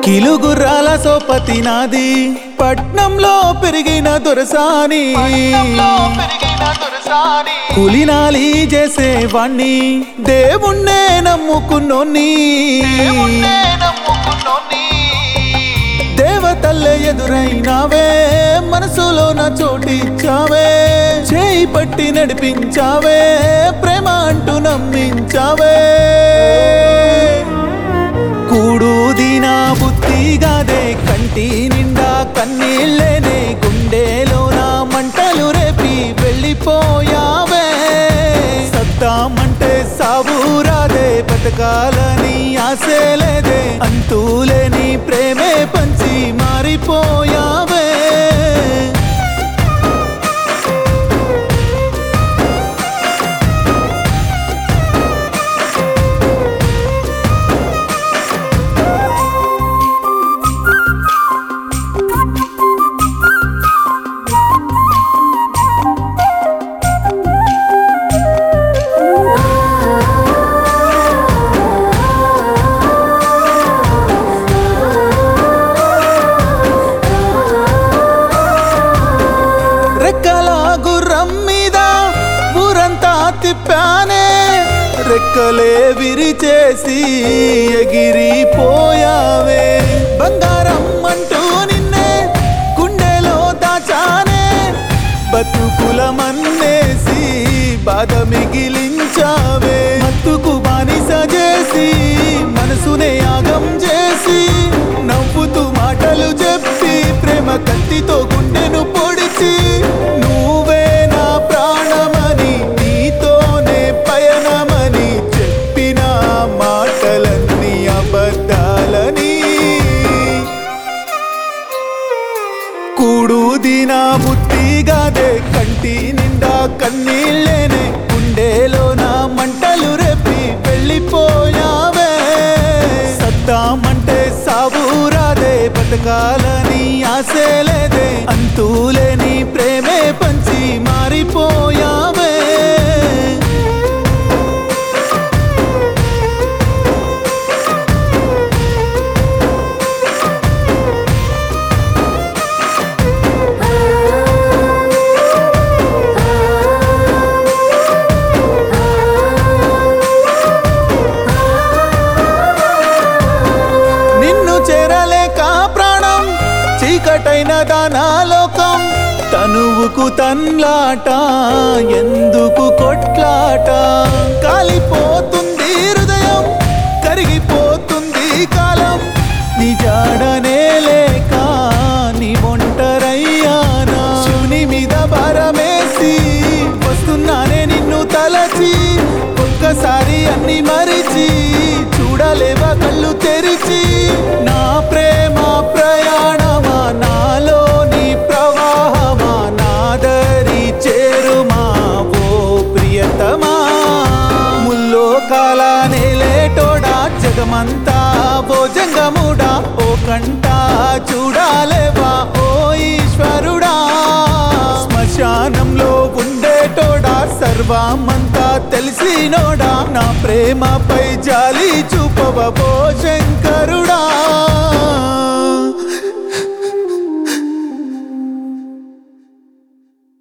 కిలుగుర్రాల సోపతి నాది పట్నంలో పెరిగిన దొరసాని కులినాలి చేసేవాణ్ణి దేవుణ్ణే నమ్ముకున్నోని దేవతల్లే ఎదురైనావే మనసులో నా చోటిచ్చావే చేయి పట్టి నడిపించావే ప్రేమ అంటూ నమ్మించావే కూడు దీనా బుద్ధిగాదే కంటి నిండా కన్నీళ్ళేనే గుండెలోన మంటలు రేపి వెళ్ళిపోయావే సత్తామంటే సాబూరాదే బతకాలని ఆశే లేదే అంతులేని ప్రేమే పంచి మారిపోయావే రెక్కల గుర్రం మీద ఊరంతా తిప్పానే రెక్కలే విరిచేసి ఎగిరిపోయావే బంగారం అంటూ నిన్నే గుండెలో దాచానే బతుకుల మన్నేసి బాధ మిగిలించావే మత్తుకు బానిస చేసి మనసునే యాగం చేసి నవ్వుతూ మాటలు చెప్పి ప్రేమ కత్తితో గుండెను పొడిచి నువ్వే నా ప్రాణమని నీతోనే పయనమని చెప్పిన మాటలన్నీ అబద్ధాలని కూడు దినా బుద్ధిగాదే కంటి నిండా కన్నీళ్ళేనే గుండెలో నా మంటలు రేపి వెళ్ళిపోయావే సత్తామంటే సాబూరాదే బతకాలని ఆశే లేదే అంతులేని ప్రేమే పంచి మారిపోయావే నిన్ను చేరలేక ప్రాణం చీకటైన దానాలోకం తనువుకు తన్లాట ఎందుకు కొట్లాట కాలిపోతుంది హృదయం కరిగిపోతుంది కాలం నీ జాడనే లేక నీ ఒంటరయ్యానా శివుని మీద భారమేసి వస్తున్నానే నిన్ను తలచి ఒక్కసారి అన్ని మరిచి చూడలేవా కళ్ళు తెరిచి నా ప్రేమ ప్రయాణమా నాలోని ప్రవాహమా నాదరి చేరుమా ఓ ప్రియతమా ముల్లో కాల నేలేటోడా జగమంతా ఓ జంగముడా ఓ కంట చూడాలేవా ఓ ఈశ్వరుడా శ్మశానంలో ఉండేటోడా సర్వమంతా తెలిసినోడా నా ప్రేమపై జాలి చూపవ ఓ శంకరుడా